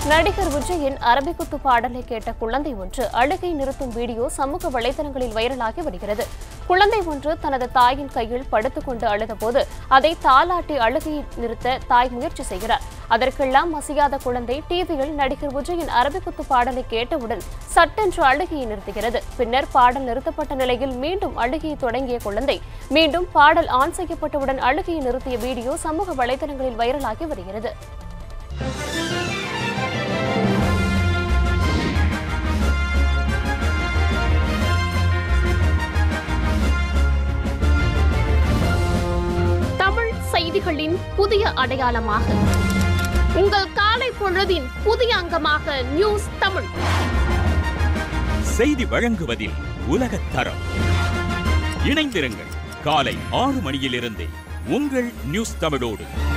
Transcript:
நடிகர் விஜயின் அரபிக்குத்து பாடலை கேட்ட குழந்தை ஒன்று அழுகை நிறுத்தும் வீடியோ சமூக வலைதளங்களில் வைரலாகி வருகிறது குழந்தை ஒன்று தனது தாயின் கையில் படுத்துக்கொண்டு அழுதபோது அதை தாலாட்டி அழுகையை நிறுத்த தாய் முயற்சி செய்கிறார் அதற்கெல்லாம் மசியாத குழந்தை டிவியில் நடிகர் விஜயின் அரபிக்குத்து பாடலை கேட்டவுடன் சட்டென்று அழுகையை நிறுத்துகிறது பின்னர் பாடல் நிறுத்தப்பட்ட நிலையில் மீண்டும் அழுகையை தொடங்கிய குழந்தை மீண்டும் பாடல் ஆன் செய்யப்பட்டவுடன் அழுகையை நிறுத்திய வீடியோ சமூக வலைதளங்களில் வைரலாகி வருகிறது தமிழ் செய்திகளின் புதிய அடையாளமாக உங்கள் காலை பொழுதின் புதிய அங்கமாக நியூஸ் தமிழ் செய்தி வழங்குவதில் உலகத் தரம் இணைந்திருங்கள் காலை ஆறு மணியிலிருந்தே உங்கள் நியூஸ் தமிழோடு